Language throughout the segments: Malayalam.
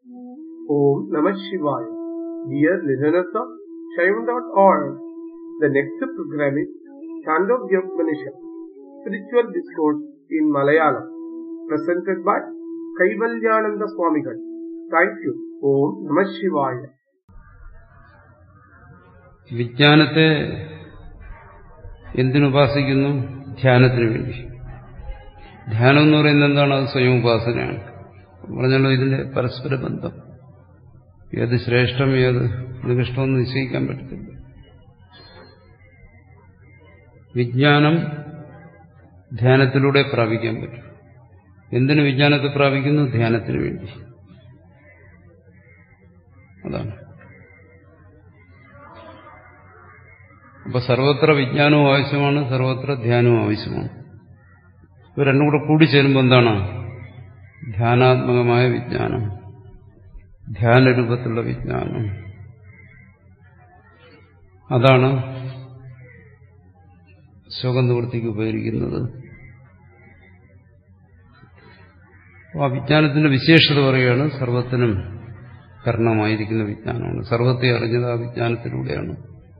Om Namah Shivaya. Dear listeners of Shaivan.org, the next program is Chandogya Spiritual Discourse in Malayalam, presented by Kaivalyananda Swamigal. Thank you. Om Namah Shivaya. വിജ്ഞാനത്തെ എന്തിനുപാസിക്കുന്നു ധ്യാനത്തിന് വേണ്ടി ധ്യാനം എന്ന് പറയുന്നത് എന്താണ് അത് സ്വയം ഉപാസനയാണ് പറഞ്ഞല്ലോ ഇതിന്റെ പരസ്പര ബന്ധം ഏത് ശ്രേഷ്ഠം ഏത് നികഷ്ടമെന്ന് നിശ്ചയിക്കാൻ പറ്റത്തില്ല വിജ്ഞാനം ധ്യാനത്തിലൂടെ പ്രാപിക്കാൻ പറ്റും എന്തിനു വിജ്ഞാനത്തെ പ്രാപിക്കുന്നു ധ്യാനത്തിന് വേണ്ടി അതാണ് അപ്പൊ സർവത്ര വിജ്ഞാനവും ആവശ്യമാണ് സർവത്ര ധ്യാനവും ആവശ്യമാണ് ഇവ രണ്ടും കൂടെ കൂടിച്ചേരുമ്പോൾ എന്താണ് ധ്യാനാത്മകമായ വിജ്ഞാനം ധ്യാനരൂപത്തിലുള്ള വിജ്ഞാനം അതാണ് ശോകനിവൃത്തിക്ക് ഉപകരിക്കുന്നത് ആ വിജ്ഞാനത്തിന്റെ വിശേഷത പറയുകയാണ് സർവത്തിനും കരണമായിരിക്കുന്ന വിജ്ഞാനമാണ് സർവത്തെ അറിഞ്ഞത് ആ വിജ്ഞാനത്തിലൂടെയാണ്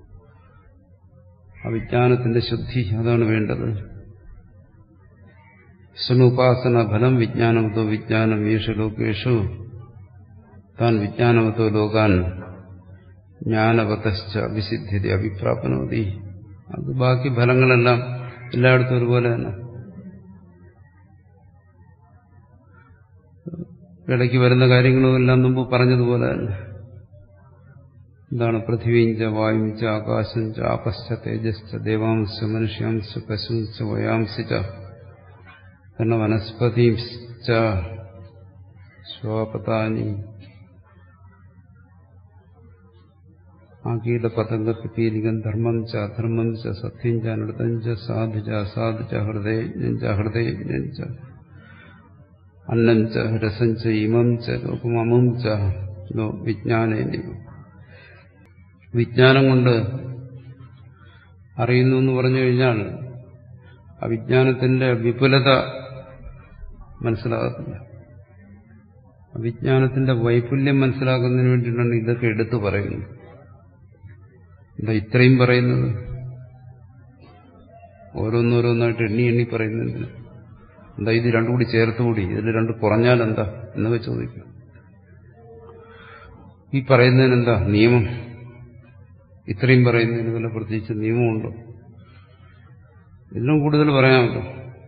ആ വിജ്ഞാനത്തിന്റെ ശുദ്ധി അതാണ് വേണ്ടത് സ്വനുപാസന ഫലം വിജ്ഞാനമതോ വിജ്ഞാനം യേശു ലോകേഷു താൻ വിജ്ഞാനമതോ ലോകാൻ ജ്ഞാനവതശ്ച വിസിദ്ധ്യത അഭിപ്രാപനോതി അത് ബാക്കി ഫലങ്ങളെല്ലാം എല്ലായിടത്തും ഒരുപോലെ തന്നെ ഇടയ്ക്ക് വരുന്ന കാര്യങ്ങളും എല്ലാം മുമ്പ് പറഞ്ഞതുപോലെ തന്നെ എന്താണ് പൃഥ്വീഞ്ച വായുഞ്ച ആകാശം ച ആപശ്ച തേജസ് ദേവാംശ മനുഷ്യാംശ പശുംശ വയാംസിച്ച പിന്നെ വനസ്പതിം ശ്വാപതാനി ആകീത പതംഗപീലികം ധർമ്മം ച അധർമ്മം ച സത്യം ച നൃതം ച സാധു ച അസാധു ച ഹൃദയജ്ഞം ച ഹൃദയജ്ഞം ച അന്നം ച രസം ച ഇമം ച ലോകമമും ച വിജ്ഞാനേനിവ വിജ്ഞാനം കൊണ്ട് അറിയുന്നു എന്ന് പറഞ്ഞു കഴിഞ്ഞാൽ ആ വിജ്ഞാനത്തിന്റെ വിപുലത മനസ്സിലാകത്തില്ല വിജ്ഞാനത്തിന്റെ വൈപുല്യം മനസ്സിലാക്കുന്നതിന് വേണ്ടിയിട്ടാണ് ഇതൊക്കെ എടുത്തു പറയുന്നത് എന്താ ഇത്രയും പറയുന്നത് ഓരോന്നോരോന്നായിട്ട് എണ്ണി എണ്ണി പറയുന്നതിന് എന്താ ഇത് രണ്ടും കൂടി ചേർത്തുകൂടി ഇതിൽ രണ്ട് കുറഞ്ഞാൽ എന്താ എന്നൊക്കെ ചോദിക്കും ഈ പറയുന്നതിനെന്താ നിയമം ഇത്രയും പറയുന്നതിന് വല്ല പ്രത്യേകിച്ച് നിയമമുണ്ടോ ഇതിലും കൂടുതൽ പറയാമല്ലോ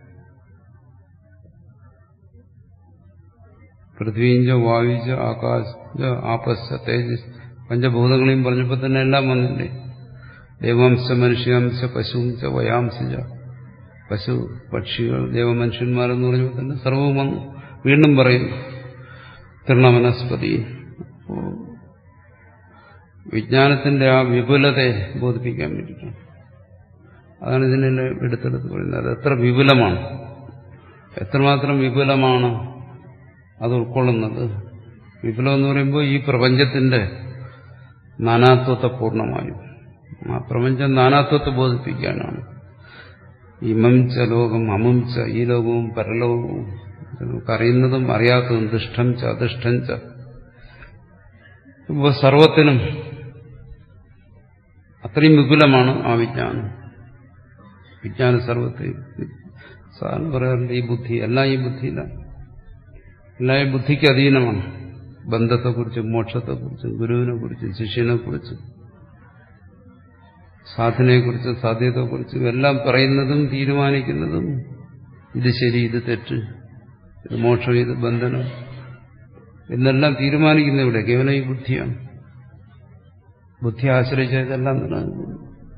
പൃഥ്വീഞ്ച വായുജ ആകാശ ആപശ തേജസ് പഞ്ചഭൂതങ്ങളെയും പറഞ്ഞപ്പോൾ തന്നെ എല്ലാം വന്നില്ലേ ദേവാംശ മനുഷ്യാംശ പശുംശ വയാംശജ പശു പക്ഷികൾ ദേവമനുഷ്യന്മാരെന്ന് പറഞ്ഞപ്പോൾ തന്നെ സർവവും വന്നു വീണ്ടും പറയും തൃണവനസ്പതി വിജ്ഞാനത്തിന്റെ ആ വിപുലതയെ ബോധിപ്പിക്കാൻ വേണ്ടിയിട്ടാണ് അതാണ് ഇതിനെ എടുത്തെടുത്ത് പറയുന്നത് അത് എത്ര വിപുലമാണ് എത്രമാത്രം വിപുലമാണ് അത് ഉൾക്കൊള്ളുന്നത് വിപുലം എന്ന് പറയുമ്പോൾ ഈ പ്രപഞ്ചത്തിന്റെ നാനാത്വത്തെ പൂർണ്ണമായും ആ പ്രപഞ്ചം നാനാത്വത്തെ ബോധിപ്പിക്കാനാണ് ഇമം ച ലോകം അമും ച ഈ ലോകവും പരലോകവും നമുക്കറിയുന്നതും അറിയാത്തതും ദുഷ്ടം ച അധിഷ്ഠം ച ഇപ്പോൾ സർവത്തിനും അത്രയും വിപുലമാണ് ആ വിജ്ഞാനം വിജ്ഞാന സർവത്തെയും സാറിന് പറയാറുണ്ട് ഈ ബുദ്ധി എല്ലാം ഈ ബുദ്ധിയിലാണ് എല്ലാം ഈ ബുദ്ധിക്ക് അധീനമാണ് ബന്ധത്തെക്കുറിച്ചും മോക്ഷത്തെക്കുറിച്ചും ഗുരുവിനെക്കുറിച്ചും ശിഷ്യനെക്കുറിച്ചും സാധനയെക്കുറിച്ചും സാധ്യതയെക്കുറിച്ചും എല്ലാം പറയുന്നതും തീരുമാനിക്കുന്നതും ഇത് ശരി ഇത് തെറ്റ് ഇത് മോക്ഷം ഇത് ബന്ധനം എന്നെല്ലാം തീരുമാനിക്കുന്ന ഇവിടെ കേവലം ഈ ബുദ്ധിയാണ് ബുദ്ധി ആശ്രയിച്ച ഇതെല്ലാം നിലനിൽക്കുന്നു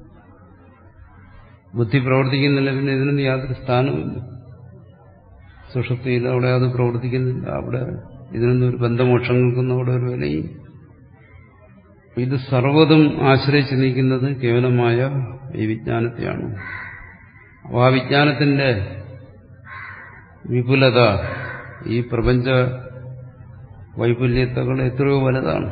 ബുദ്ധി പ്രവർത്തിക്കുന്നില്ല പിന്നെ ഇതിനൊന്നും യാതൊരു സ്ഥാനവുമില്ല സുഷുപ്തിയിൽ അവിടെ അത് പ്രവർത്തിക്കുന്നില്ല അവിടെ ഇതിനൊന്നും ഒരു ബന്ധമോക്ഷങ്ങൾക്കൊന്നും അവിടെ ഒരു വിലയും ഇത് സർവ്വതും ആശ്രയിച്ച് നിൽക്കുന്നത് കേവലമായ ഈ വിജ്ഞാനത്തെയാണ് അപ്പോൾ ആ വിജ്ഞാനത്തിന്റെ വിപുലത ഈ പ്രപഞ്ച വൈപുല്യത്തകൾ എത്രയോ വലുതാണ്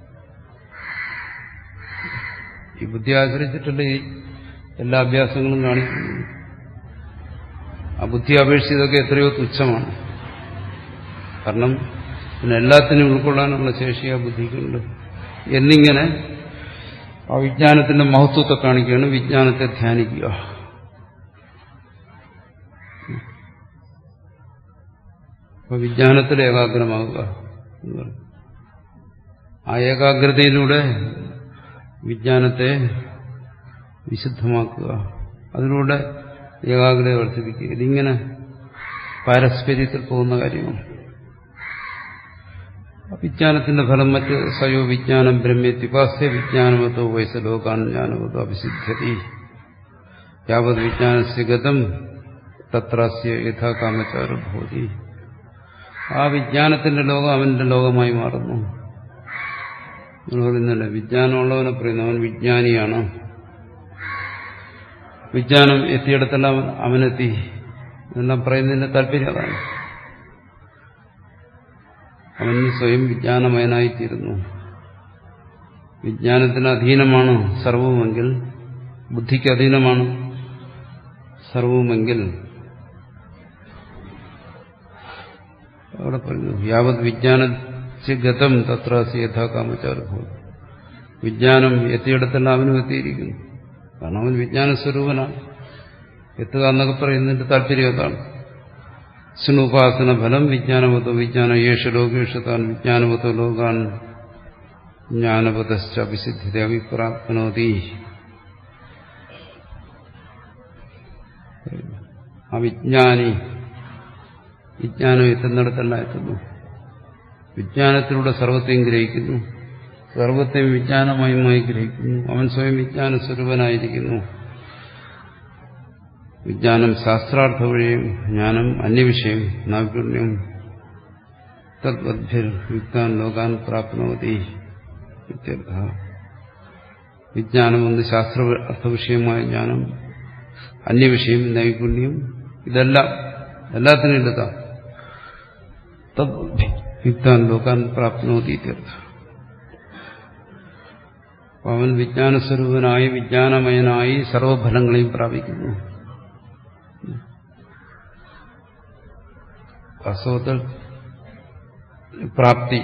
ഈ ബുദ്ധി ആശ്രയിച്ചിട്ടല്ലേ ഈ എല്ലാ അഭ്യാസങ്ങളും കാണിക്കുന്നത് ആ ബുദ്ധി അപേക്ഷിച്ച് ഇതൊക്കെ എത്രയോ തുച്ഛമാണ് കാരണം പിന്നെ എല്ലാത്തിനും ഉൾക്കൊള്ളാനുള്ള ശേഷി ആ ബുദ്ധിക്കുണ്ട് എന്നിങ്ങനെ ആ വിജ്ഞാനത്തിന്റെ മഹത്വത്തെ കാണിക്കുകയാണ് വിജ്ഞാനത്തെ ധ്യാനിക്കുക അപ്പൊ വിജ്ഞാനത്തിൽ ഏകാഗ്രമാകുക എന്ന് പറയും ആ ഏകാഗ്രതയിലൂടെ വിജ്ഞാനത്തെ വിശുദ്ധമാക്കുക അതിലൂടെ ഏകാഗ്രത വർദ്ധിപ്പിക്കുക ഇതിങ്ങനെ പാരസ്പര്യത്തിൽ പോകുന്ന കാര്യമാണ് വിജ്ഞാനത്തിന്റെ ഫലം മറ്റ് സയോ വിജ്ഞാനം ബ്രഹ്മ്യത്യുപാസ്യ വിജ്ഞാനമതോ വയസ്സലോകാൻ ജ്ഞാനമതോ അഭിസിദ്ധ്യതി യാവത് വിജ്ഞാനസ്യ ഗതം തത്രാസ്യ യഥാകാമചാരം ഭൂതി ആ വിജ്ഞാനത്തിന്റെ ലോകം അവന്റെ ലോകമായി മാറുന്നു എന്ന് പറയുന്നില്ല വിജ്ഞാനമുള്ളവനെ പറയുന്നു അവൻ വിജ്ഞാനിയാണ് വിജ്ഞാനം എത്തിയിടത്തെല്ലാം അവൻ അവനെത്തി എന്നെല്ലാം പറയുന്നതിന്റെ താല്പര്യം അതാണ് അവൻ സ്വയം വിജ്ഞാനമയനായിത്തീരുന്നു വിജ്ഞാനത്തിന് അധീനമാണ് സർവവുമെങ്കിൽ ബുദ്ധിക്ക് അധീനമാണ് സർവവുമെങ്കിൽ അവിടെ പറഞ്ഞു യാവത് വിജ്ഞാന ഗതം തത്രാസി യഥാകാമചാരഭൂതി വിജ്ഞാനം എത്തിയിടത്തെല്ലാം അവനും എത്തിയിരിക്കുന്നു കാരണം അവൻ വിജ്ഞാന സ്വരൂപനാണ് എത്തുക എന്നൊക്കെ പറയുന്നതിന്റെ താല്പര്യം അതാണ് ശൃണുപാസന ഫലം വിജ്ഞാനവതോ വിജ്ഞാന യേശ ലോകേഷ താൻ വിജ്ഞാനവതോ ലോകാൻ ജ്ഞാനവതശ്ച അഭിസിദ്ധിത അഭിപ്രാപ്നോതി ആ വിജ്ഞാനി വിജ്ഞാനം എത്തുന്നിടത്തെല്ലാം എത്തുന്നു വിജ്ഞാനത്തിലൂടെ സർവത്തെയും ഗ്രഹിക്കുന്നു സർവത്തെയും വിജ്ഞാനമയമായി ഗ്രഹിക്കുന്നു അവൻ സ്വയം വിജ്ഞാന സ്വരൂപനായിരിക്കുന്നു വിജ്ഞാനം ശാസ്ത്രാർത്ഥ വഴിയും ജ്ഞാനം അന്യവിഷയം നൈപുണ്യം തദ്വദ്ഭിർ യുക്താൻ ലോകാൻ പ്രാപ്നോതി ഇത്യർത്ഥ വിജ്ഞാനം ഒന്ന് ശാസ്ത്ര അർത്ഥവിഷയമായ ജ്ഞാനം അന്യവിഷയം നൈപുണ്യം ഇതെല്ലാം എല്ലാത്തിനും എടുക്കാം യുക്താൻ ലോകാൻ പ്രാപ്നോതി ഇത്യർത്ഥ അവൻ വിജ്ഞാനസ്വരൂപനായി വിജ്ഞാനമയനായി സർവഫലങ്ങളെയും പ്രാപിക്കുന്നു വാസ്തവത്തിൽ പ്രാപ്തി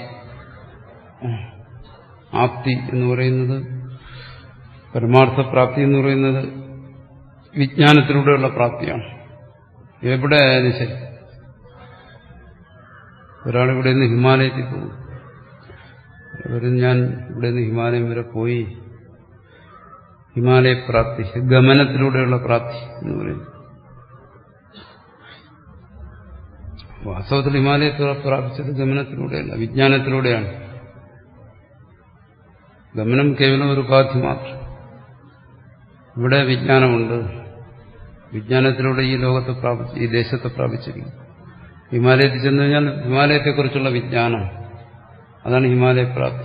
ആപ്തി എന്ന് പറയുന്നത് പരമാർത്ഥ പ്രാപ്തി എന്ന് പറയുന്നത് വിജ്ഞാനത്തിലൂടെയുള്ള പ്രാപ്തിയാണ് എവിടെ ആയാലും ശരി ഒരാൾ ഇവിടെ നിന്ന് ഹിമാലയത്തിൽ പോകും ഒരു ഞാൻ ഇവിടെ നിന്ന് ഹിമാലയം വരെ പോയി ഹിമാലയ പ്രാപ്തി ഗമനത്തിലൂടെയുള്ള പ്രാപ്തി എന്ന് പറയുന്നു വാസ്തവത്തിൽ ഹിമാലയത്തെ പ്രാപിച്ചത് ഗമനത്തിലൂടെയല്ല വിജ്ഞാനത്തിലൂടെയാണ് ഗമനം കേവലം ഒരു ഉപാധി മാത്രം ഇവിടെ വിജ്ഞാനമുണ്ട് വിജ്ഞാനത്തിലൂടെ ഈ ലോകത്തെ പ്രാപിച്ച് ഈ ദേശത്തെ പ്രാപിച്ചിരിക്കുന്നു ഹിമാലയത്തിൽ ചെന്ന് കഴിഞ്ഞാൽ ഹിമാലയത്തെക്കുറിച്ചുള്ള വിജ്ഞാനം അതാണ് ഹിമാലയ പ്രാപ്തി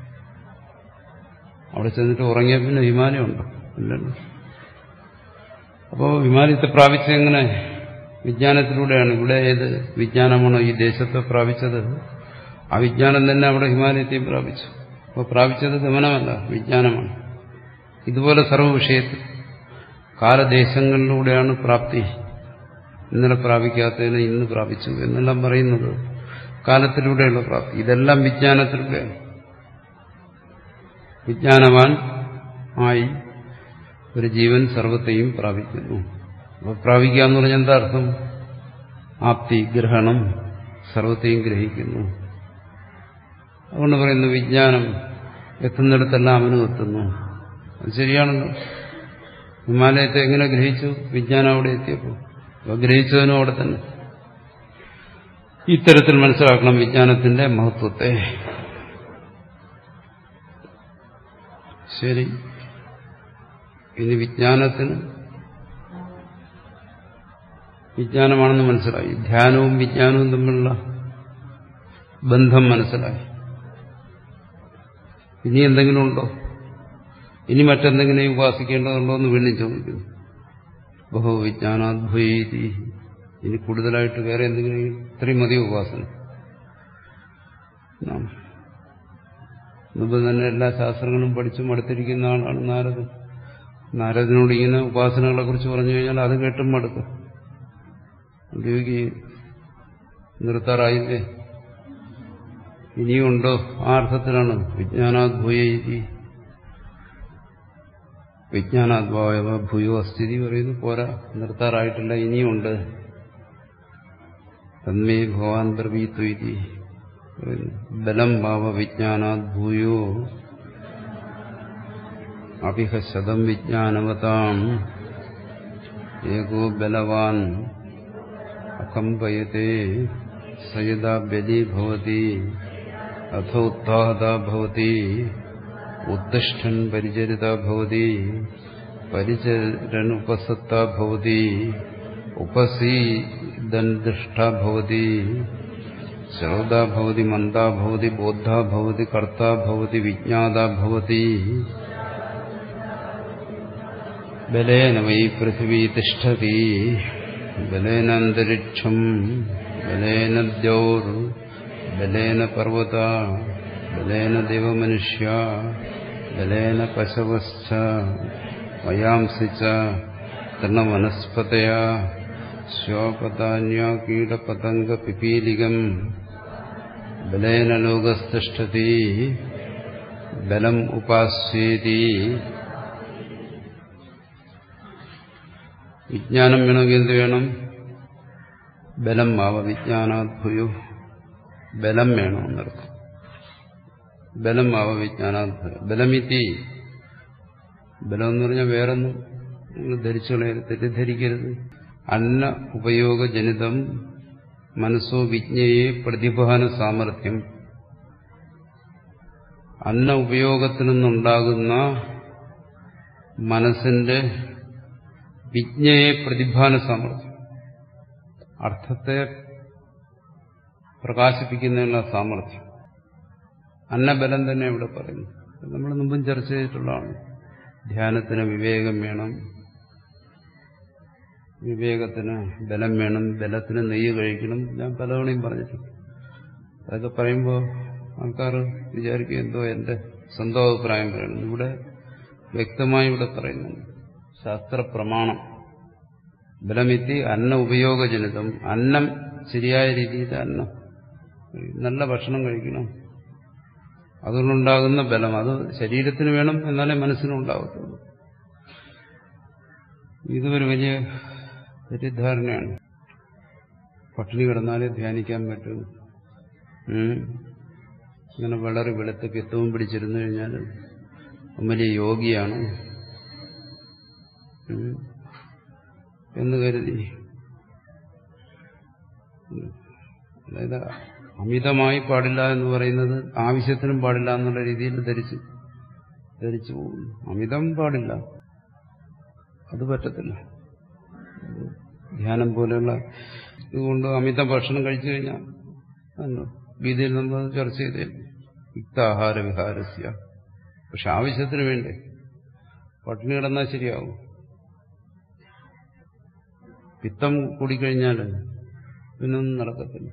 അവിടെ ചെന്നിട്ട് ഉറങ്ങിയ പിന്നെ ഹിമാലയം ഉണ്ടോ ഇല്ലല്ലോ അപ്പോൾ ഹിമാലയത്തെ പ്രാപിച്ചത് എങ്ങനെ വിജ്ഞാനത്തിലൂടെയാണ് ഇവിടെ ഏത് വിജ്ഞാനമാണോ ഈ ദേശത്തെ പ്രാപിച്ചത് ആ വിജ്ഞാനം തന്നെ അവിടെ ഹിമാലയത്തെയും പ്രാപിച്ചു അപ്പോൾ പ്രാപിച്ചത് ഗമനമല്ല വിജ്ഞാനമാണ് ഇതുപോലെ സർവ്വ വിഷയത്തിൽ കാലദേശങ്ങളിലൂടെയാണ് പ്രാപ്തി ഇന്നലെ പ്രാപിക്കാത്തതിനെ ഇന്ന് പ്രാപിച്ചു എന്നെല്ലാം പറയുന്നത് കാലത്തിലൂടെയുള്ള പ്രാപ്തി ഇതെല്ലാം വിജ്ഞാനത്തിലൂടെയാണ് വിജ്ഞാനവാൻ ആയി ഒരു ജീവൻ സർവത്തെയും പ്രാപിക്കുന്നു അപ്പോൾ പ്രാപിക്കുക എന്ന് പറഞ്ഞാൽ എന്താ അർത്ഥം ആപ്തി ഗ്രഹണം സർവത്തെയും ഗ്രഹിക്കുന്നു അതുകൊണ്ട് പറയുന്നു വിജ്ഞാനം എത്തുന്നിടത്തെല്ലാം അവനും എത്തുന്നു അത് ശരിയാണല്ലോ ഹിമാലയത്തെ എങ്ങനെ ഗ്രഹിച്ചു വിജ്ഞാനം അവിടെ എത്തിയപ്പോൾ അപ്പോൾ ഗ്രഹിച്ചതിനും അവിടെ തന്നെ ഇത്തരത്തിൽ മനസ്സിലാക്കണം വിജ്ഞാനത്തിന്റെ മഹത്വത്തെ ശരി ഇനി വിജ്ഞാനത്തിന് വിജ്ഞാനമാണെന്ന് മനസ്സിലായി ധ്യാനവും വിജ്ഞാനവും തമ്മിലുള്ള ബന്ധം മനസ്സിലായി ഇനി എന്തെങ്കിലും ഉണ്ടോ ഇനി മറ്റെന്തെങ്കിലും ഉപാസിക്കേണ്ടതുണ്ടോ എന്ന് വീണ്ടും ചോദിക്കുന്നു ബഹു വിജ്ഞാനാദ്വൈതി ഇനി കൂടുതലായിട്ട് വേറെ എന്തെങ്കിലും ഇത്രയും മതി ഉപാസന മുമ്പ് തന്നെ എല്ലാ ശാസ്ത്രങ്ങളും പഠിച്ചും അടുത്തിരിക്കുന്ന ആളാണ് നാരദൻ നാരദനോട് ഇങ്ങനെ ഉപാസനകളെ കുറിച്ച് പറഞ്ഞു കഴിഞ്ഞാൽ അത് കേട്ടും മടുക്കും യോഗി നിർത്താറായില്ലേ ഇനിയുണ്ടോ ആ അർത്ഥത്തിലാണ് വിജ്ഞാനാദ്ഭൂയ ഇതി വിജ്ഞാനാദ്ഭാവ ഭൂയോ സ്ഥിതി പറയുന്നു പോരാ നിർത്താറായിട്ടില്ല ഇനിയുണ്ട് തന്മേ ഭഗവാൻ ബ്രവീത്തു ഇതി പറയുന്നു ബലം ഭാവ വിജ്ഞാനാദ്ഭൂയോ അഭിഹ ശതം വിജ്ഞാനവതാം ഏകോ ബലവാൻ അകമ്പയത്തെ സയദാ ബലി ഭവതി അഥോത്ഥാഹത ഭവതി ഉത്തിഷ്ഠൻ പരിചരിത ഭവതി പരിചരനുപസത്ത ഭവതി ഉപസീദൻ ദൃഷ്ട ഭവതി ശ്രോതാ ഭവതി മന്ദാ ഭവതി ബോദ്ധാ ഭവതി കർത്താ ഭവതി വിജ്ഞാതാ ഭവതി ബലേന വൈ പൃഥിവീ തിഷ്ഠതി ബലേന അന്തരിക്ഷം ബലേന ദ്യൗർ ബലേന പർവത ബലേന ദേവമനുഷ്യ ബലേന പശവശ്ച വയാംസി ച തൃണവനസ്പതയ ശ്വപതാന്യ കീടപതംഗ പിപീലികം ബലേന ലോകസ്തിഷ്ഠതി ബലം ഉപാസ്യേതി വിജ്ഞാനം വേണമെങ്കിൽ എന്ത് വേണം ബലം ഭാവ വിജ്ഞാനാദ്ഭുയോ ബലം വേണമെന്നർത്ഥം ബലം ഭാവ വിജ്ഞാനാദ്ഭുയ ബലമിത്തി ബലം എന്ന് പറഞ്ഞാൽ വേറൊന്നും നിങ്ങൾ ധരിച്ചു കളയരുത് തെറ്റിദ്ധരിക്കരുത് അന്ന ഉപയോഗജനിതം മനസ്സോ വിജ്ഞയെ പ്രതിഭാന സാമർഥ്യം അന്ന ഉപയോഗത്തിൽ നിന്നുണ്ടാകുന്ന മനസ്സിന്റെ വിജ്ഞയെ പ്രതിഭാന സാമർഥ്യം അർത്ഥത്തെ പ്രകാശിപ്പിക്കുന്നതിനുള്ള സാമർഥ്യം അന്നബലം തന്നെ ഇവിടെ പറയുന്നു നമ്മൾ മുമ്പും ചർച്ച ചെയ്തിട്ടുള്ളതാണ് ധ്യാനത്തിന് വിവേകം വേണം വിവേകത്തിന് ബലം വേണം ബലത്തിന് നെയ്യ് കഴിക്കണം ഞാൻ പലതവണയും പറഞ്ഞിട്ടുണ്ട് അതൊക്കെ പറയുമ്പോൾ ആൾക്കാർ വിചാരിക്കും എന്തോ എൻ്റെ സ്വന്തം അഭിപ്രായം പറയണം ഇവിടെ വ്യക്തമായി ഇവിടെ പറയുന്നുണ്ട് ശാസ്ത്രപ്രമാണം ബലമെത്തി അന്ന ഉപയോഗജനിതം അന്നം ശരിയായ രീതിയിൽ അന്നം നല്ല ഭക്ഷണം കഴിക്കണം അതുകൊണ്ടുണ്ടാകുന്ന ബലം അത് ശരീരത്തിന് വേണം എന്നാലേ മനസ്സിനും ഉണ്ടാകത്തുള്ളൂ ഇതൊരു വലിയ തെറ്റിദ്ധാരണയാണ് പട്ടിണി കിടന്നാലേ ധ്യാനിക്കാൻ പറ്റൂ ഇങ്ങനെ വളരെ വെളുത്ത പിത്തവും പിടിച്ചിരുന്നു കഴിഞ്ഞാൽ വലിയ യോഗിയാണ് എന്ന് കരുതി അതായത് അമിതമായി പാടില്ല എന്ന് പറയുന്നത് ആവശ്യത്തിനും പാടില്ല എന്നുള്ള രീതിയിൽ ധരിച്ചു ധരിച്ചു പോകുന്നു അമിതം പാടില്ല അത് പറ്റത്തില്ല ധ്യാനം പോലെയുള്ള ഇതുകൊണ്ട് അമിത ഭക്ഷണം കഴിച്ചു കഴിഞ്ഞാൽ ഗീതയിൽ നമ്മൾ ചർച്ച ചെയ്തേ യുക്താഹാര വിഹാരസ്യ പക്ഷെ ആവശ്യത്തിന് വേണ്ടേ പട്ടിണി കിടന്നാൽ ശരിയാവും പിത്തം കൂടിക്കഴിഞ്ഞാൽ പിന്നൊന്നും നടക്കത്തില്ല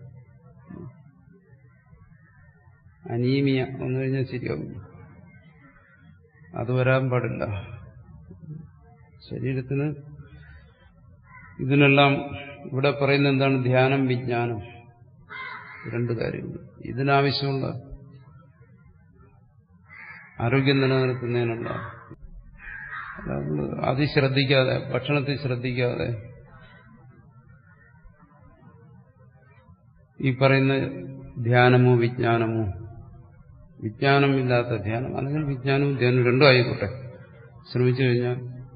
അനീമിയ വന്നു കഴിഞ്ഞാൽ ശരിയാവില്ല അത് വരാൻ പാടില്ല ശരീരത്തിന് ഇതിനെല്ലാം ഇവിടെ പറയുന്ന എന്താണ് ധ്യാനം വിജ്ഞാനം രണ്ട് കാര്യങ്ങൾ ഇതിനാവശ്യമുള്ള ആരോഗ്യം നിലനിർത്തുന്നതിനുള്ള അത് ശ്രദ്ധിക്കാതെ ഭക്ഷണത്തിൽ ശ്രദ്ധിക്കാതെ ഈ പറയുന്ന ധ്യാനമോ വിജ്ഞാനമോ വിജ്ഞാനമില്ലാത്ത ധ്യാനം അല്ലെങ്കിൽ വിജ്ഞാനവും ധ്യാനവും രണ്ടും ആയിക്കോട്ടെ ശ്രമിച്ചു കഴിഞ്ഞാൽ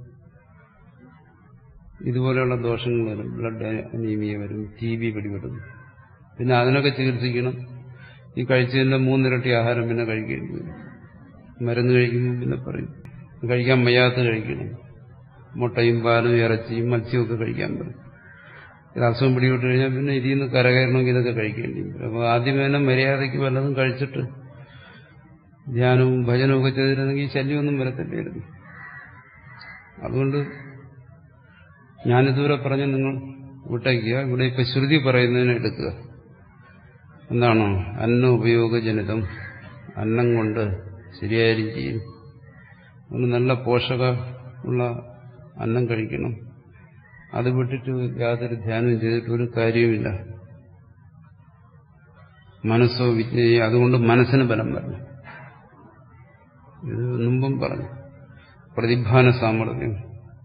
ഇതുപോലെയുള്ള ദോഷങ്ങൾ വരും ബ്ലഡ് അനീമിയ വരും ടി ബി പിടിപെടുന്നു പിന്നെ അതിനൊക്കെ ചികിത്സിക്കണം ഈ കഴിച്ചതിന്റെ മൂന്നിരട്ടി ആഹാരം പിന്നെ കഴിക്കേണ്ടി വരും മരുന്ന് കഴിക്കുമ്പോൾ പിന്നെ പറയും കഴിക്കാൻ വയ്യാത്ത കഴിക്കണം മുട്ടയും പാലും ഇറച്ചിയും മത്സ്യമൊക്കെ കഴിക്കാൻ പറയും ഇത് അസുഖം പിടിപെട്ട് കഴിഞ്ഞാൽ പിന്നെ ഇതിൽ നിന്ന് കരകയറണമെങ്കിൽ ഇതൊക്കെ കഴിക്കേണ്ടി വരും അപ്പോൾ ആദ്യം തന്നെ മര്യാദയ്ക്ക് വല്ലതും കഴിച്ചിട്ട് ധ്യാനവും ഭജനവും ഒക്കെ ചെയ്തിരുന്നെങ്കിൽ ശല്യമൊന്നും വരത്തില്ലായിരുന്നു അതുകൊണ്ട് ഞാനിതുവരെ പറഞ്ഞ നിങ്ങൾ വിട്ടയ്ക്കുക ഇവിടെ ഇപ്പൊ ശ്രുതി പറയുന്നതിനെ എടുക്കുക എന്താണ് അന്ന ഉപയോഗജനിതം അന്നം കൊണ്ട് ശരിയായ രീതിയിൽ അതുകൊണ്ട് നല്ല പോഷക ഉള്ള അന്നം കഴിക്കണം അത് വിട്ടിട്ട് യാതൊരു ധ്യാനം ചെയ്തിട്ട് ഒരു കാര്യവുമില്ല മനസ്സോ വിജ്ഞേയ അതുകൊണ്ട് മനസ്സിന് ബലം വരണം ഇത് മുമ്പും പറഞ്ഞു പ്രതിഭാന സാമർഥ്യം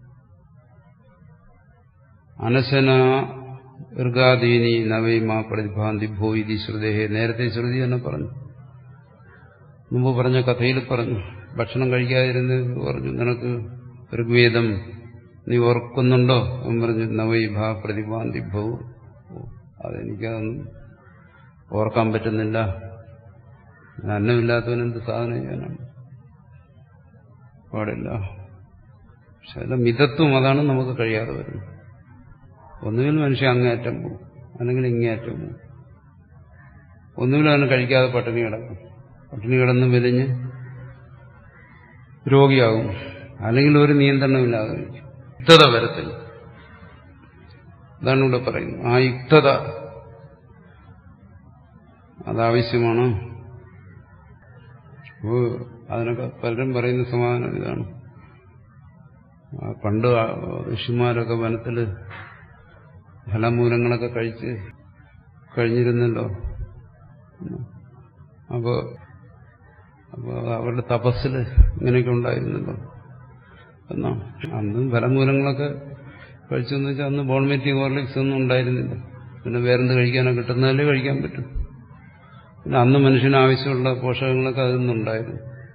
അനശന ഋഗാദീനി നവൈമ പ്രതിഭാന്തി ഭോയിതി ശ്രുതേഹേ നേരത്തെ ശ്രുതി തന്നെ പറഞ്ഞു മുമ്പ് പറഞ്ഞ കഥയിൽ പറഞ്ഞു ഭക്ഷണം കഴിക്കാതിരുന്നത് പറഞ്ഞു നിനക്ക് ഋഗ്വേദം നീ ഓർക്കുന്നുണ്ടോ എന്ന് പറഞ്ഞു നവൈഭ പ്രതിഭാന്തി ഭൂ അതെനിക്കതൊന്നും ഓർക്കാൻ പറ്റുന്നില്ല അന്നമില്ലാത്തവൻ എന്ത് സാധനം ചെയ്യാനാണ് പാടില്ല പക്ഷെ അതിലെ മിതത്വം അതാണ് നമുക്ക് കഴിയാതെ വരുന്നത് ഒന്നുകിൽ മനുഷ്യൻ അങ്ങേയറ്റം പോകും അല്ലെങ്കിൽ ഇങ്ങേയറ്റം പോകും ഒന്നുകിൽ അവന് കഴിക്കാതെ പട്ടിണി കിടക്കും പട്ടിണി കിടന്ന് മെലിഞ്ഞ് രോഗിയാകും അല്ലെങ്കിൽ ഒരു നിയന്ത്രണമില്ലാതെ കഴിക്കും യുക്തത വരത്തില്ല അതാണ് ഇവിടെ പറയുന്നത് ആ യുക്തത അതാവശ്യമാണ് അപ്പോൾ അതിനൊക്കെ പലരും പറയുന്ന സമാധാനം ഇതാണ് പണ്ട് ഋഷിമാരൊക്കെ വനത്തിൽ ഫലമൂലങ്ങളൊക്കെ കഴിച്ച് കഴിഞ്ഞിരുന്നല്ലോ അപ്പോൾ അപ്പോൾ അവരുടെ തപസ്സിൽ ഇങ്ങനെയൊക്കെ ഉണ്ടായിരുന്നല്ലോ എന്നാ അന്നും ഫലമൂലങ്ങളൊക്കെ കഴിച്ചെന്ന് വെച്ചാൽ അന്ന് ബോൺമേറ്റി ഹോർലിക്സ് ഒന്നും ഉണ്ടായിരുന്നില്ല പിന്നെ വേറെന്ത് കഴിക്കാനോ കിട്ടുന്നതല്ലേ കഴിക്കാൻ പറ്റും പിന്നെ അന്ന് മനുഷ്യന് ആവശ്യമുള്ള പോഷകങ്ങളൊക്കെ അതിൽ നിന്നുണ്ടായിരുന്നു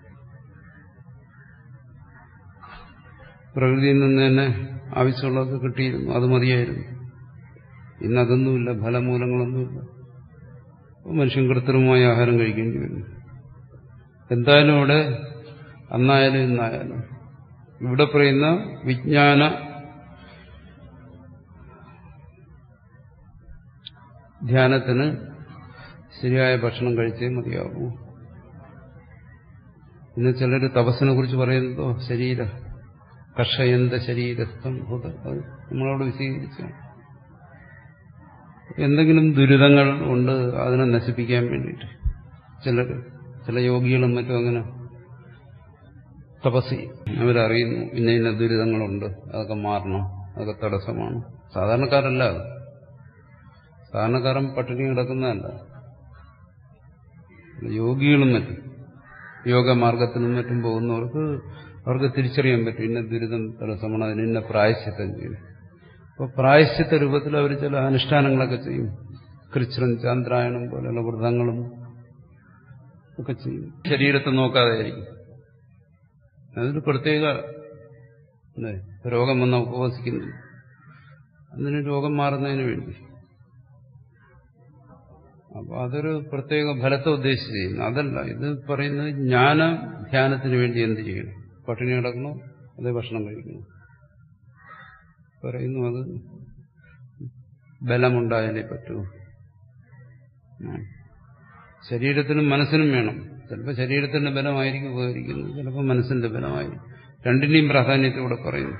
പ്രകൃതിയിൽ നിന്ന് തന്നെ ആവശ്യമുള്ളതൊക്കെ കിട്ടിയിരുന്നു അത് മതിയായിരുന്നു ഇന്നതൊന്നുമില്ല ഫലമൂലങ്ങളൊന്നുമില്ല മനുഷ്യൻ കൃത്രിമമായ ആഹാരം കഴിക്കേണ്ടി വരുന്നു എന്തായാലും ഇവിടെ അന്നായാലും ഇന്നായാലും ഇവിടെ പറയുന്ന വിജ്ഞാന ധ്യാനത്തിന് ശരിയായ ഭക്ഷണം കഴിച്ചേ മതിയാകൂ ഇന്ന് ചിലർ തപസ്സിനെ കുറിച്ച് പറയുന്നതോ ശരീര കർഷയന്ത ശരീരസ്ഥം ഭൂത അത് നമ്മളവിടെ വിശദീകരിച്ചാണ് എന്തെങ്കിലും ദുരിതങ്ങൾ ഉണ്ട് അതിനെ നശിപ്പിക്കാൻ വേണ്ടിയിട്ട് ചിലർ ചില യോഗികളും മറ്റും അങ്ങനെ തപസ് അവരറിയുന്നു ഇന്ന ഇന്ന ദുരിതങ്ങളുണ്ട് അതൊക്കെ മാറണം അതൊക്കെ തടസ്സമാണ് സാധാരണക്കാരല്ല അത് സാധാരണക്കാരൻ പട്ടിണി കിടക്കുന്നതല്ല യോഗികളും മറ്റും യോഗമാർഗത്തിനും മറ്റും പോകുന്നവർക്ക് അവർക്ക് തിരിച്ചറിയാൻ പറ്റും ഇന്ന ദുരിതം തടസ്സമാണ് അതിന് ഇന്ന പ്രായശ്ചിത്തം ചെയ്യും അപ്പോൾ പ്രായശ്ചിത്ത രൂപത്തിൽ അവർ ചില അനുഷ്ഠാനങ്ങളൊക്കെ ചെയ്യും കൃച്ഛ്രം ചാന്ദ്രായണം പോലെയുള്ള വ്രതങ്ങളും ഒക്കെ ചെയ്യും ശരീരത്തെ നോക്കാതെ ആയിരിക്കും അതൊരു പ്രത്യേക രോഗം വന്ന ഉപവസിക്കുന്നു അതിന് രോഗം മാറുന്നതിന് വേണ്ടി അപ്പൊ അതൊരു പ്രത്യേക ഫലത്തെ ഉദ്ദേശിച്ച് ചെയ്യുന്നു അതല്ല ഇത് പറയുന്നത് ജ്ഞാന ധ്യാനത്തിന് വേണ്ടി എന്ത് ചെയ്യണം പട്ടിണി കിടക്കണോ അതേ ഭക്ഷണം കഴിക്കണം പറയുന്നു അത് ബലമുണ്ടായാലേ പറ്റൂ ശരീരത്തിനും മനസ്സിനും വേണം ചിലപ്പോൾ ശരീരത്തിന്റെ ബലമായിരിക്കും ഉപകരിക്കുന്നത് ചിലപ്പോൾ മനസ്സിന്റെ ബലമായിരിക്കും രണ്ടിനെയും പ്രാധാന്യത്തോടെ പറയുന്നു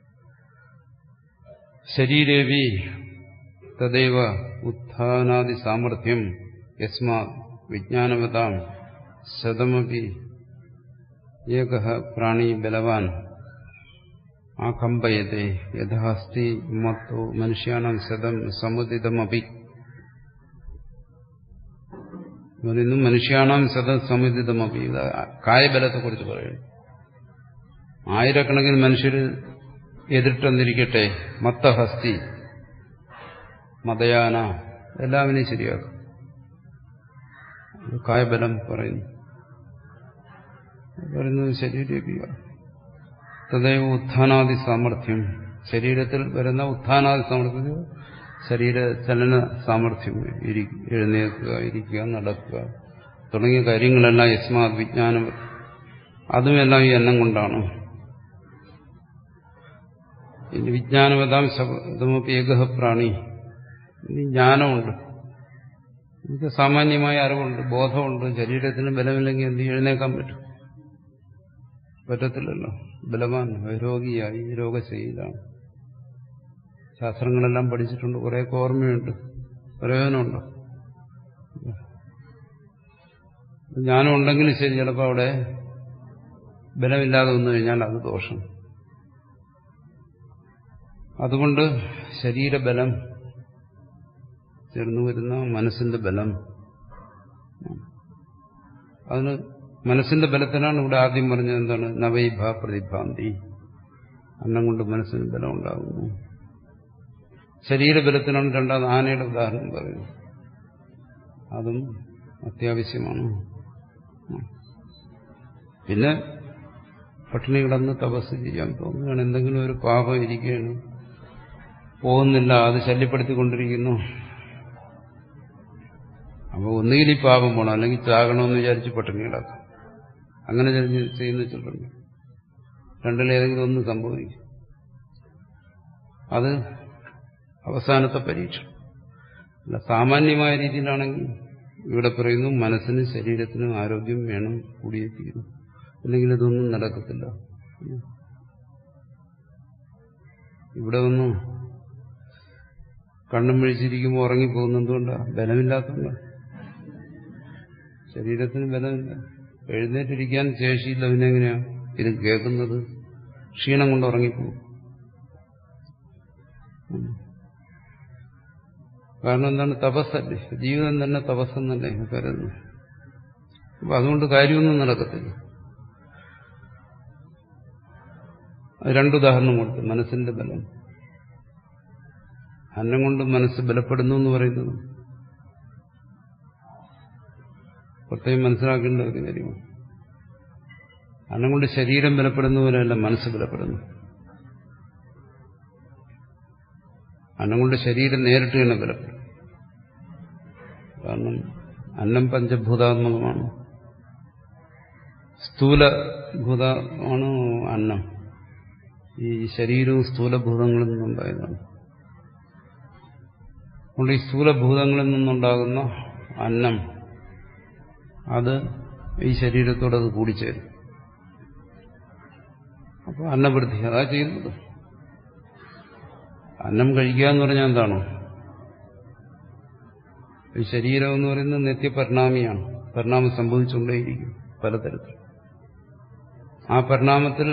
ശരീരേവി തദൈവ ഉത്ഥാനാദി സാമർഥ്യം യസ്മാ വിജ്ഞാനവതാം ശതമപി ഏക പ്രാണി ബലവാൻ ആകമ്പയത്തെ യഥാസ്തി മത്തോ മനുഷ്യാണം ശതം സമുദിതമപി പറയുന്നു മനുഷ്യാണം ശതം സമുദിതമപി ഇത് കായബലത്തെക്കുറിച്ച് പറയുന്നു ആയിരക്കണക്കിന് മനുഷ്യർ എതിർത്തെന്നിരിക്കട്ടെ മത്തഹസ്തി മതയാന എല്ലാവരെയും ശരിയാക്കും കായബലം പറയുന്നു പറയുന്നത് ശരീരപിക തദൈവ ഉത്ഥാനാദി സാമർഥ്യം ശരീരത്തിൽ വരുന്ന ഉത്ഥാനാദി സാമർഥ്യം ശരീര ചലന സാമർഥ്യം എഴുന്നേൽക്കുക ഇരിക്കുക നടക്കുക തുടങ്ങിയ കാര്യങ്ങളെല്ലാം യസ്മാത് വിജ്ഞാനം അതുമെല്ലാം ഈ എണ്ണം കൊണ്ടാണ് ഇനി വിജ്ഞാനവതാം ശബ്ദമൊക്കെ ഏകഹ പ്രാണി ഇനി ജ്ഞാനമുണ്ട് എനിക്ക് സാമാന്യമായ അറിവുണ്ട് ബോധമുണ്ട് ശരീരത്തിന് ബലമില്ലെങ്കിൽ എന്ത് എഴുന്നേക്കാൻ പറ്റും പറ്റത്തില്ലല്ലോ ബലവാൻ രോഗിയായി രോഗശൈലാണ് ശാസ്ത്രങ്ങളെല്ലാം പഠിച്ചിട്ടുണ്ട് കുറേയൊക്കെ ഓർമ്മയുണ്ട് പ്രയോജനമുണ്ടോ ജ്ഞാനം ഉണ്ടെങ്കിലും ശരി ചിലപ്പോൾ അവിടെ ബലമില്ലാതെ വന്നു കഴിഞ്ഞാൽ അത് ദോഷം അതുകൊണ്ട് ശരീരബലം ചേർന്നു വരുന്ന മനസ്സിന്റെ ബലം അതിന് മനസ്സിന്റെ ബലത്തിനാണ് ഇവിടെ ആദ്യം പറഞ്ഞത് എന്താണ് നവൈഭ പ്രതിഭാന്തി അന്നം കൊണ്ട് മനസ്സിന് ബലം ഉണ്ടാകുന്നു ശരീരബലത്തിനാണ് രണ്ടാമത് ആനയുടെ ഉദാഹരണം പറയുന്നത് അതും അത്യാവശ്യമാണ് പിന്നെ പട്ടിണി കിടന്ന് തപസ് ചെയ്യാൻ തോന്നുകയാണ് എന്തെങ്കിലും ഒരു പാപം ഇരിക്കുകയാണ് പോകുന്നില്ല അത് ശല്യപ്പെടുത്തിക്കൊണ്ടിരിക്കുന്നു അപ്പോൾ ഒന്നുകിൽ ഈ പാപം പോകണം അല്ലെങ്കിൽ ചാകണമെന്ന് വിചാരിച്ച് പട്ടിണി കിടക്കാം അങ്ങനെ ചെയ്യുന്ന ചിലരുണ്ട് രണ്ടിലേതെങ്കിലും ഒന്ന് സംഭവിക്കും അത് അവസാനത്തെ പരീക്ഷ അല്ല സാമാന്യമായ രീതിയിലാണെങ്കിൽ ഇവിടെ പറയുന്നു മനസ്സിനും ശരീരത്തിനും ആരോഗ്യം വേണം കൂടിയെത്തിക്കുന്നു അല്ലെങ്കിൽ ഇതൊന്നും നടക്കത്തില്ല ഇവിടെ ഒന്നും കണ്ണും വിഴിച്ചിരിക്കുമ്പോൾ ഉറങ്ങിപ്പോകുന്ന എന്തുകൊണ്ടാണ് ബലമില്ലാത്തതുകൊണ്ട് ശരീരത്തിന് ബലമില്ല എഴുന്നേറ്റിരിക്കാൻ ശേഷിയില്ല പിന്നെങ്ങനെയാ ഇത് കേൾക്കുന്നത് ക്ഷീണം കൊണ്ട് ഉറങ്ങിപ്പോകും കാരണം എന്താണ് തപസ്സല്ലേ ജീവിതം തന്നെ തപസ്സെന്നല്ലേ കരുതുന്നു അപ്പൊ അതുകൊണ്ട് കാര്യമൊന്നും നടക്കത്തില്ല രണ്ടുദാഹരണം കൊടുത്തു മനസ്സിന്റെ ബലം അന്നം കൊണ്ട് മനസ്സ് ബലപ്പെടുന്നു എന്ന് പറയുന്നത് പ്രത്യേകം മനസ്സിലാക്കേണ്ട ഒരു കാര്യമാണ് അന്നം കൊണ്ട് ശരീരം ബലപ്പെടുന്ന പോലെയല്ല മനസ്സ് ബലപ്പെടുന്നു അന്നം കൊണ്ട് ശരീരം നേരിട്ട് തന്നെ ബലപ്പെടും കാരണം അന്നം പഞ്ചഭൂതാത്മകമാണ് സ്ഥൂലഭൂതമാണ് അന്നം ഈ ശരീരവും സ്ഥൂലഭൂതങ്ങളിൽ നിന്നുണ്ടായതാണ് അതുകൊണ്ട് ഈ സ്ഥൂലഭൂതങ്ങളിൽ നിന്നുണ്ടാകുന്ന അന്നം അത് ഈ ശരീരത്തോട് അത് കൂടിച്ചേരും അപ്പോൾ അന്നവൃദ്ധി അതാ ചെയ്യുന്നത് അന്നം കഴിക്കുക എന്ന് പറഞ്ഞാൽ എന്താണോ ഈ ശരീരം എന്ന് പറയുന്നത് നിത്യപരിണാമിയാണ് പരിണാമം സംഭവിച്ചുകൊണ്ടേയിരിക്കും പലതരത്തിൽ ആ പരിണാമത്തിൽ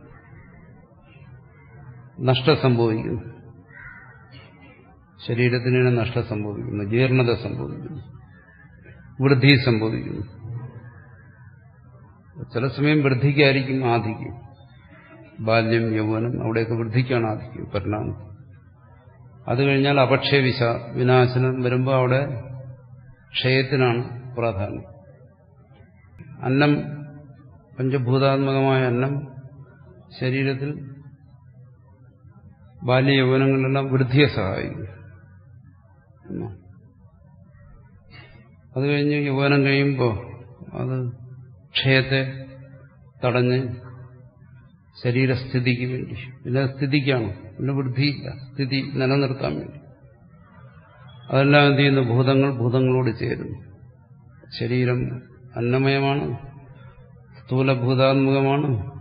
നഷ്ടം സംഭവിക്കുന്നു ശരീരത്തിനാണ് നഷ്ടം സംഭവിക്കുന്നു ജീർണത സംഭവിക്കുന്നു വൃദ്ധി സംഭവിക്കുന്നു ചില സമയം വൃദ്ധിക്കായിരിക്കും ആധിക്യം ബാല്യം യൗവനം അവിടെയൊക്കെ വൃദ്ധിക്കാണ് ആധിക്യം പരിണാമം അത് കഴിഞ്ഞാൽ അപക്ഷയ വിശ വിനാശനം വരുമ്പോൾ അവിടെ ക്ഷയത്തിനാണ് പ്രാധാന്യം അന്നം പഞ്ചഭൂതാത്മകമായ അന്നം ശരീരത്തിൽ ബാല്യ യൗവനങ്ങളിലെല്ലാം വൃദ്ധിയെ സഹായിക്കും അത് കഴിഞ്ഞ് യൗവനം കഴിയുമ്പോൾ അത് ക്ഷയത്തെ തടഞ്ഞ് ശരീരസ്ഥിതിക്ക് വേണ്ടി പിന്നെ സ്ഥിതിക്കാണ് പിന്നെ വൃദ്ധിയില്ല സ്ഥിതി നിലനിർത്താൻ വേണ്ടി അതെല്ലാം എന്ത് ചെയ്യുന്നു ഭൂതങ്ങൾ ഭൂതങ്ങളോട് ചേരുന്നു ശരീരം അന്നമയമാണ് സ്ഥൂലഭൂതാത്മകമാണ്